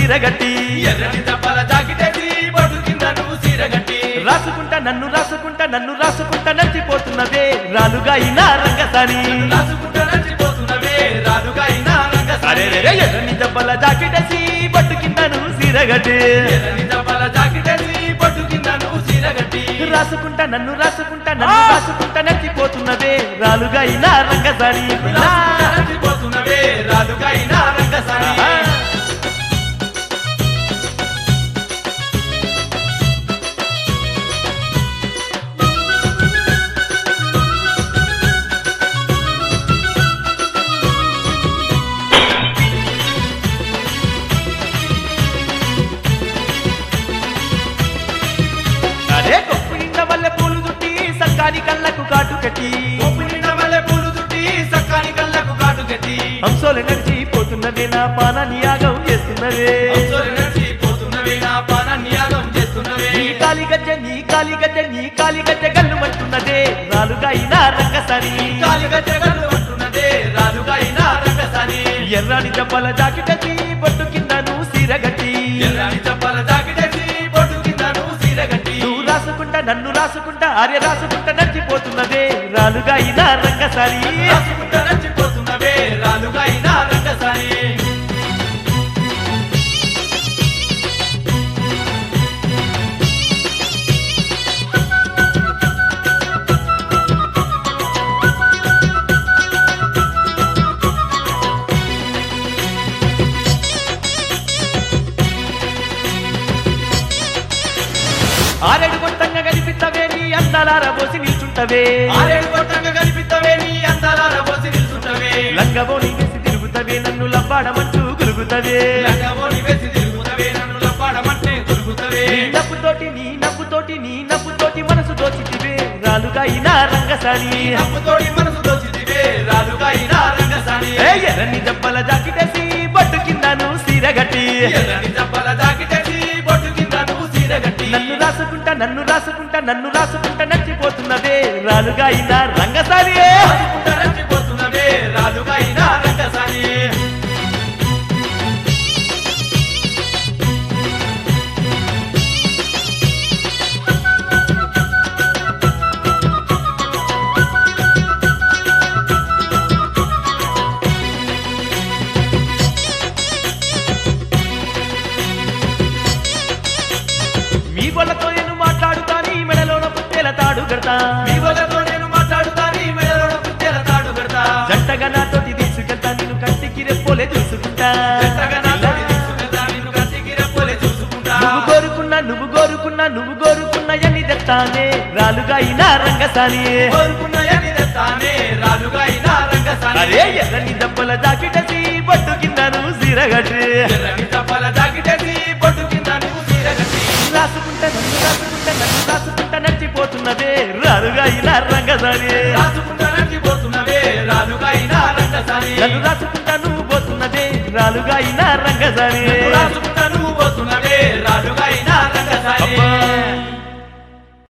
సిరగట్టి ఎర్రని దప్పల జాకిటేసి బొట్టు కింద నువ్వు సీరగట్టి రాసుకుంటా నన్ను రాసుకుంటా నన్ను రాసుకుంటా నచ్చిపోతున్నదే రాలుగా అయినా రంగసాని రాసుకుంటా నచ్చిపోతున్నవే రాలుగా అయినా అరే రే రే, రంగసాని ఎర్రని దెబ్బల జాకెటేసి బట్టు కింద నువ్వు సిరగట్టి ఎర్రని దప్పల జాకిటేసి బొట్టు కింద నువ్వు సీరగట్టి రాసుకుంటా నన్ను రాసుకుంటా నన్ను రాసుకుంటా నచ్చిపోతున్నదే రాలుగా అయినా రంగసాని రాసుకుంటా నచ్చిపోతున్నవే రాలుగా అయినా రంగసాని అరే కొప్పు నిండా వల్ల పూలు చుట్టి సక్కాని కళ్ళకు కాటు కట్టి ఒప్పు నిండా మల్లె పూలు చుట్టి సక్కాని కళ్ళకు కాటు కట్టి హంసోలు నడిచి పోతున్నదే నా పానాన్ని యాగం చేస్తున్నదే అంశోలు నడిచిపోతున్నవే నా పానాన్ని యాగం చేస్తున్నవే నీ కాలి గజ్జె నీ కాలి గజ్జె నీ కాలి గజ్జె గల్లు మంటున్నదే రాలుగా అయినా రంగసాని కాలి గజ్జగల్లు అంటున్నదే రాలుగా అయినా రంగసాని ఎర్రాని దెబ్బల జాకెటేసి బొట్టు కింద నువ్వు సిరగట్టి ఎర్రని చెప్పల జాకిటేసి బొట్టు కింద నువ్వు సీరగట్టి నువ్వు రాసుకుంటా నన్ను రాసుకుంటా ఆర్య రాసుకుంటా నచ్చిపోతున్నదే రాలుగా అయినా రంగసాని రాసుకుంటా నచ్చిపోతున్నవే రాలుగా అయినా రంగసాని ఆరేడు గొట్టంగా కనిపిస్తవే నీ అందాలార పోసి నిల్చుంటవే ఆరేడు కొట్టంగా కనిపిస్తవే నీ అందాల రబోసి నిల్చుంటవే లంగబోని వేసి తిరుగుతవే నన్ను లవ్వాడమంటూ గురుగుతవే లంగవోని వేసి తిరుగుతవే నన్ను లప్పాడమంటే దొరుకుతవే నీ నవ్వుతోటి నీ నవ్వుతోటి నీ నవ్వుతోటి మనసు దోచితివే రాలుగా అయినా రంగసాని నవ్వుతోడి మనసు దోచితివే రాలుగా అయినా రంగసాని ఏ ఎర్రని దెబ్బల జాకెటేసి బొట్టు కింద నువ్వు సిరగట్టి ఎర్రని చెప్పల జాకిటేసి బొట్టు కింద నువ్వు సీరగట్టి నన్ను రాసుకుంటా నన్ను రాసుకుంటా నన్ను రాసుకుంటా నచ్చిపోతున్నదే రాలుగా అయినా రంగసాని రాసుకుంటా నచ్చిపోతున్నవే రాలుగా అయినా రంగసాని మీ వాళ్ళతో నేను మాట్లాడుతా నీ మెడలోన పుట్టేల తాడు కడతా మీ వల్లతో నేను మాట్లాడుతా నీ మెడలోన పుట్టెల తాడు కడతా జంటగా నాతోటి తీసుకెళ్తా నేను కంటికి రెప్పోలే చూసుకుంటా జంటగా నాతోటి తీసుకెళ్తా నిన్ను కంటికి రెప్పలే చూసుకుంటా నువ్వు కోరుకున్నా నువ్వు కోరుకున్నా నువ్వు కోరుకున్నా ఎన్ని తెస్తానే రాలుగా అయినా రంగసాని కోరుకున్నాయని తెస్తానే రాలుగా అయినా రంగసాని అరే ఎర్రని దెబ్బల జాకెటసి బొట్టు కింద నువ్వు సిరగట్టి ఎర్రని చెప్పల జాకిటేసి బొట్టు కింద నువ్వు సీరగట్టి రాసుకుంటా నన్ను రాసుకుంటా నన్ను రాసుకుంటా నచ్చిపోతున్నదే రాలుగా అయినా రంగసాని రాసుకుంటా నచ్చిపోతున్నవే రాలుగా అయినా రంగసాని నన్ను రాసుకుంటా నువ్వు పోతున్నదే రాలుగా అయినా రంగసాని రాసుకుంటా